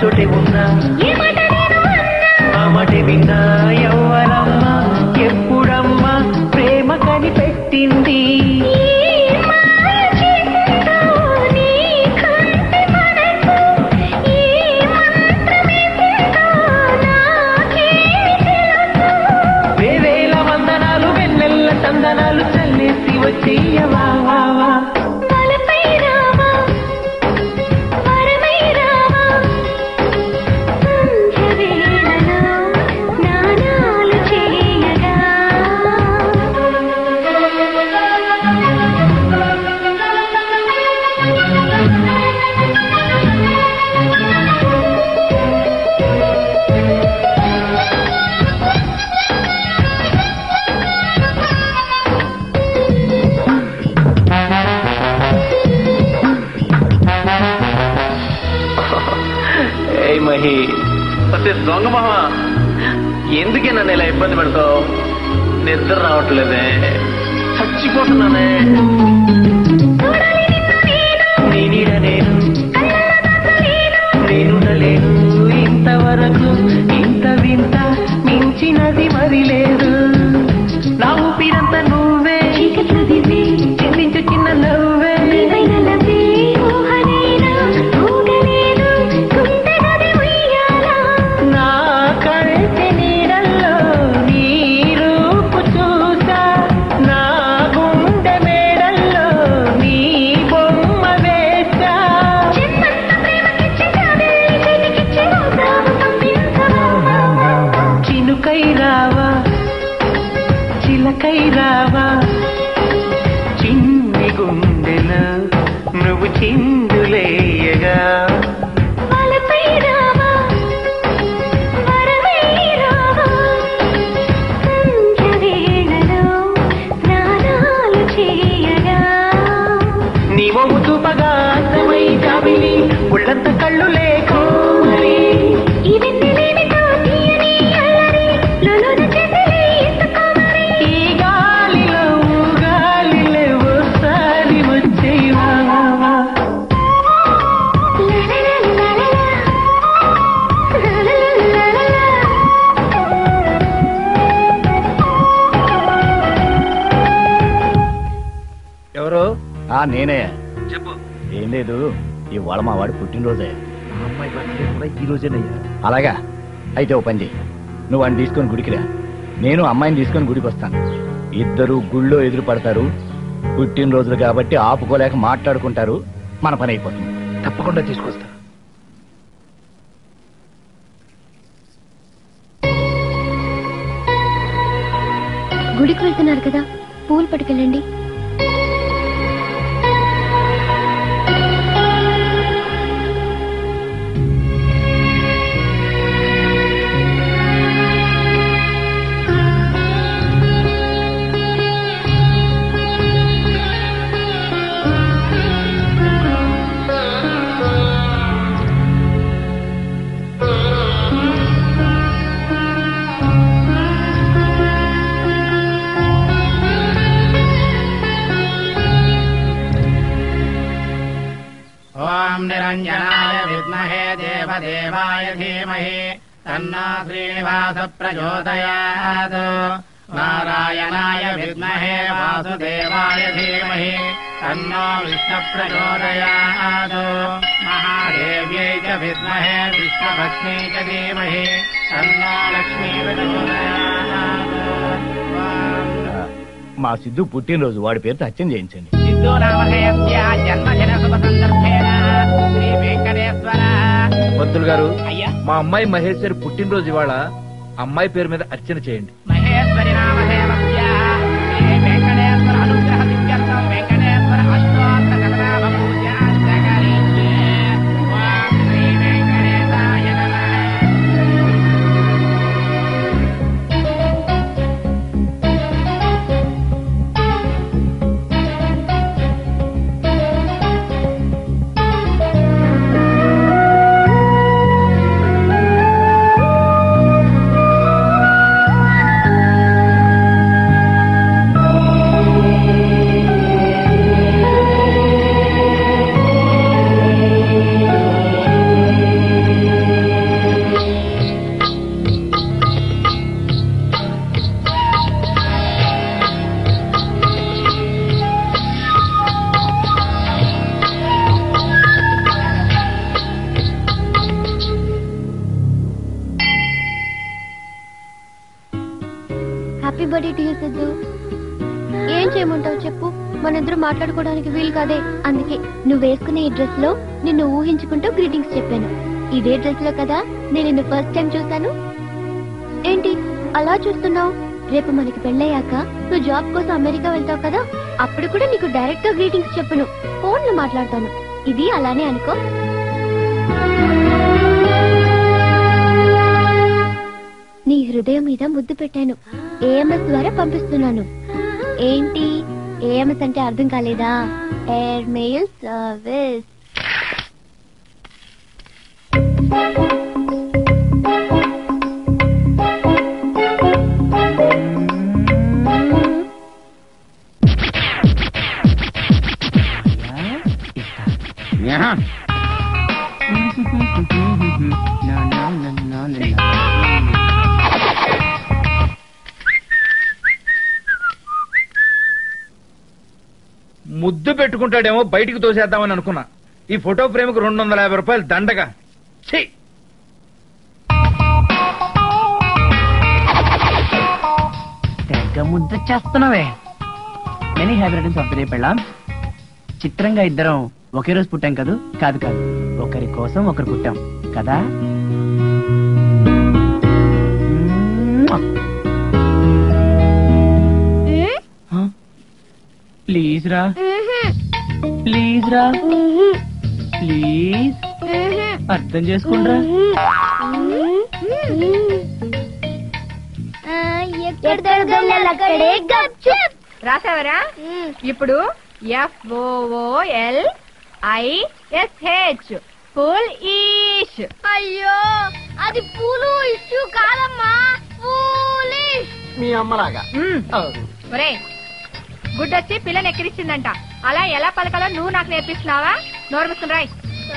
చోటే ఉన్నా ఏ మాట నేను అన్నా ఆ మాట విన్నా ఎవరమ్మా ఎప్పుడమ్మా ప్రేమ కనిపెట్టింది ఈ మాయ చేసిందో నీ కంటి మనసు ఈ మంత్రమేసిందో నాకేమి తెలుసు వేవేల వందనాలు వెన్నెల్ల చందనాలు చల్లేసి వచ్చేయవా వా, వా. వలపై రావా వరమై రావా సంధ్యవేళలో స్నానాలు చేయగా ఏయ్ మహి అసలు దొంగ మామ ఎందుకే నన్ను ఇలా ఇబ్బంది పెడతావు నిద్ర రావట్లేదే చచ్చిపోతున్నానే నీ నీడ నేను నేనుండలేను ఇంతవరకు ఇంత వింత మించినది మరి లేదు నా ఊపిరంతా నువ్వే చీకట్లు దివ్వే చిందించు చిన్న నవ్వే నీవైన లవ్వే ఊహనేనా ఊగలేను గుండె గది ఉయ్యాలా నా కంటి నీడల్లో నీ రూపు చూసా నా గుండె మేడల్లో నీ బొమ్మ వేసా జన్మంత ప్రేమకిచ్చి జాబిల్లి చేతికిచ్చి మోసాము పంపించవా చినుకై రావా చిలకై రావా చిన్ని గుండెలో నువ్వు చిందులేయగా వలపై రావా వరమై రావా సంధ్యవేళలో స్నానాలు చేయగా నీ మొగ్గు చూపగా అందమై జాబిలి ఒళ్ళంత కళ్ళు లేకో మరి ఈ వెన్నెలేమితో తీయని అల్లరి లొలోన చెందలే ఎత్తుకోమరి ఈ గాలిలో గాలిలే ఒకసారి వచ్చేవా ఎవరు ఆ నేనే చెప్పు ఏం లేదు ఇవాళ మా వాడు పుట్టినరోజే మా అమ్మాయి బర్త్డే కూడా ఈ రోజేనయ్యా అలాగా అయితే ఓ పని చెయ్యి నువ్వు వాడిని తీసుకొని గుడికి రా నేను అమ్మాయిని తీసుకొని గుడికి వస్తాను ఇద్దరు గుళ్ళో ఎదురు పడతారు పుట్టినరోజులు కాబట్టి ఆపుకోలేక మాట్లాడుకుంటారు మన పని అయిపోతుంది తప్పకుండా తీసుకొస్తా గుడికి వెళ్తున్నారు కదా పూలు పట్టుకెళ్ళండి ॐ निरञ्जनाय विद्महे देवदेवाय धीमहि तन्नो श्रीनिवास प्रचोदयात् नारायणाय विद्महे वासुदेवाय धीमहि तन्नो विष्णुप्रचोदयात् महादेव्यै च विद्महे विष्णुभक्त्यै च धीमहि तन्नो लक्ष्मी प्रचोदयात् మా సిద్ధు పుట్టినరోజు వాడి పేరుతో హత్యం చేయించండి సిద్ధో నామధేయస్య జన్మదిన శుభ సందర్భేన శ్రీ వెంకటేశ్వర పంతులు గారు అయ్యా మా అమ్మాయి మహేశ్వరి పుట్టినరోజు ఇవాళ అమ్మాయి పేరు మీద అర్చన చేయండి మహేశ్వరి నామధేయస్య శ్రీ వెంకటేశ్వర అనుగ్రహ దివ్యర్థం వెంకటేశ్వర అష్టోత్తర కలనామ పూజాశ్చ కరిష్యే. ఓం శ్రీ వెంకటేశాయ నమః ఆ ఎనీబడి తీసొద్దు ఏం చేయమంటావు చెప్పు మనిద్దరం మాట్లాడుకోవడానికి వీలు కాదే అందుకే నువ్వు వేసుకునే ఈ డ్రెస్ లో నిన్ను ఊహించుకుంటూ గ్రీటింగ్స్ చెప్పాను ఇదే డ్రెస్ లో కదా నేను నిన్ను ఫస్ట్ టైం చూసాను ఏంటి అలా చూస్తున్నావు రేపు మనకి పెళ్ళయ్యాక నువ్వు జాబ్ కోసం అమెరికా వెళ్తావు కదా అప్పుడు కూడా నీకు డైరెక్ట్ గా గ్రీటింగ్స్ చెప్పను ఫోన్ లో మాట్లాడతాను ఇది అలానే అనుకో నీ హృదయం మీద ముద్దు పెట్టాను ఏఎంఎస్ ద్వారా పంపిస్తున్నాను ఏంటి ఏఎంఎస్ అంటే అర్థం కాలేదా ఎయిర్ మెయిల్ సర్వీస్ ముద్దు పెట్టుకుంటాడేమో బయటికి తోసేద్దామని అనుకున్నా ఈ ఫోటో ఫ్రేమ్కి రెండు వందల యాభై రూపాయలు దండగా ఛీ తెగ ముద్ద చేస్తున్నావే many happy returns of the day పెళ్ళాం చిత్రంగా ఇద్దరం ఒకే రోజు పుట్టాం కదూ కాదు కాదు ఒకరి కోసం ఒకరు పుట్టాం కదా ప్లీజ్ రా ప్లీజ్ రా ప్లీజ్ అర్థం చేసుకుంట్రా ఎక్కడ దొరకలేదు అక్కడే గప్చుప్ రాసావరా ఇప్పుడు F O L I S H foolish అయ్యో అది పూలు ఇష్యూ కాదమ్మా పూలిష్ మీ అమ్మలాగా ఒరే గుడ్డొచ్చి పిల్లని ఎక్కిరిచ్చిందంట అలా ఎలా పలకాలో నువ్వు నాకు నేర్పిస్తున్నావా నోరు మూసుకుని రాయ్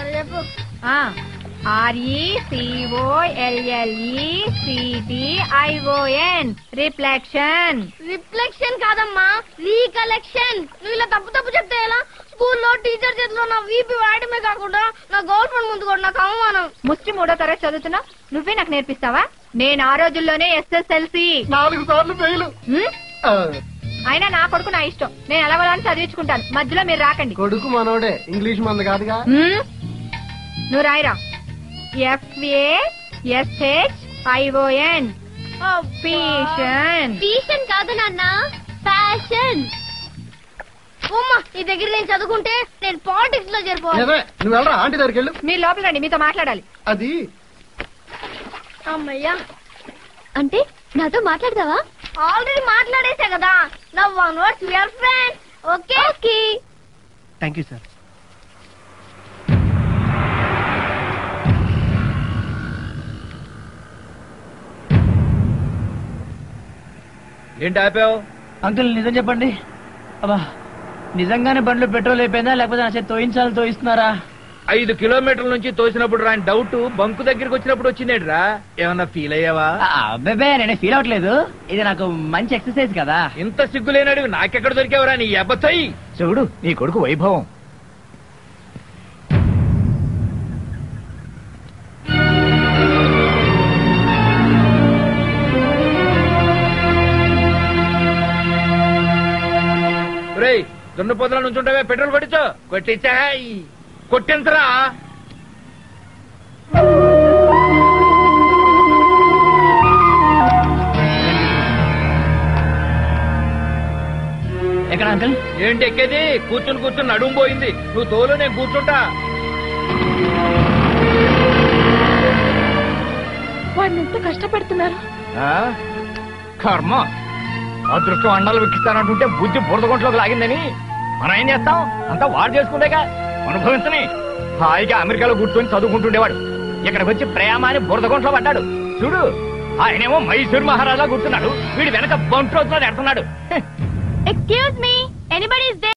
ఆర్ఈసిఓఎల్ఎల్ఈ సిటిఐఓఎన్ రిఫ్లెక్షన్ రిఫ్లెక్షన్ కాదమ్మా రీకలెక్షన్ నువ్వు ఇలా తప్పు తప్పు చెప్తే ఎలా స్కూల్లో టీచర్ చేతిలో నా వీపీ వాడమే కాకుండా నా గౌడ్ ఫ్రెండ్ ముందు కూడా నాకు అవమానం ముస్టి మూడో తరగతి చదువుతున్నావు నువ్వే నాకు నేర్పిస్తావా నేను ఆ రోజుల్లోనే ఎస్ఎస్ఎల్సి నాలుగు సార్లు ఫెయిల్ అయినా నా కొడుకు నా ఇష్టం నేను ఎలా చదివించుకుంటాను మధ్యలో మీరు రాకండి కొడుకు మనోడే ఇంగ్లీష్ మంది కాదుగా మ్మ్? నువ్వు రాయరా F A S H I O N fission tuition కాదు నాన్న ఫ్యాషన్ ఉమ్మా ఈ దగ్గర నేను చదువుకుంటే నేను పాలిటిక్స్ లో చేరిపోవాలి నిజమే నువ్వు వెళ్ళరా ఆంటీ దగ్గరికి వెళ్ళు మీరు లోపల రండి మీతో మాట్లాడాలి అది అమ్మయ్యా అంటే నాతో మాట్లాడతావా ఆల్రెడీ మాట్లాడేసా కదా నా one words your friend okay okay thank you sir ఏంటి ఆపావు అంకుల్ నిజం చెప్పండి అబ్బా నిజంగానే బండ్లో పెట్రోల్ అయిపోయిందా లేకపోతే నా చేతి తోయించాలి తోయిస్తున్నారా ఐదు కిలోమీటర్ల నుంచి తోసినప్పుడు రాని డౌట్ బంకు దగ్గరికి వచ్చినప్పుడు వచ్చిందేట్రా ఏమన్నా ఫీల్ అయ్యావా అబ్బాబే నేనే ఫీల్ అవ్వట్లేదు ఇది నాకు మంచి ఎక్సర్సైజ్ కదా ఇంత సిగ్గులేనాడు నాకెక్కడ దొరికేవరా నీ అబ్బతాయి చూడు నీ కొడుకు వైభవం రేయ్ దున్నపోతల నుంచి ఉంటావే పెట్రోల్ కొట్టించు కొట్టించా కొట్టించరా ఎక్కడ అంకుల్ ఏంటి ఎక్కేది కూర్చుని కూర్చుని నడుము పోయింది నువ్వు తోలు నేను కూర్చుంటా వాడిని ఎంత కష్టపెడుతున్నారు ఆ? కర్మ అదృష్టం అండాలు వెక్కిస్తానంటుంటే బుద్ధి బురదగుంట్లోకి లాగిందని మనం ఏం చేస్తాం అంతా వాడు చేసుకుందేగా అనుభవించని హాయిగా అమెరికాలో కూర్చొని చదువుకుంటుండేవాడు ఇక్కడికి వచ్చి ప్రేమ అని బురదగుంట్లో పడ్డాడు చూడు ఆయనేమో మైసూర్ మహారాజా కూర్చున్నాడు వీడు వెనక బంట్రోతులో ఎడుతున్నాడు ఎక్స్క్యూజ్ మీ ఎనీబడి ఇస్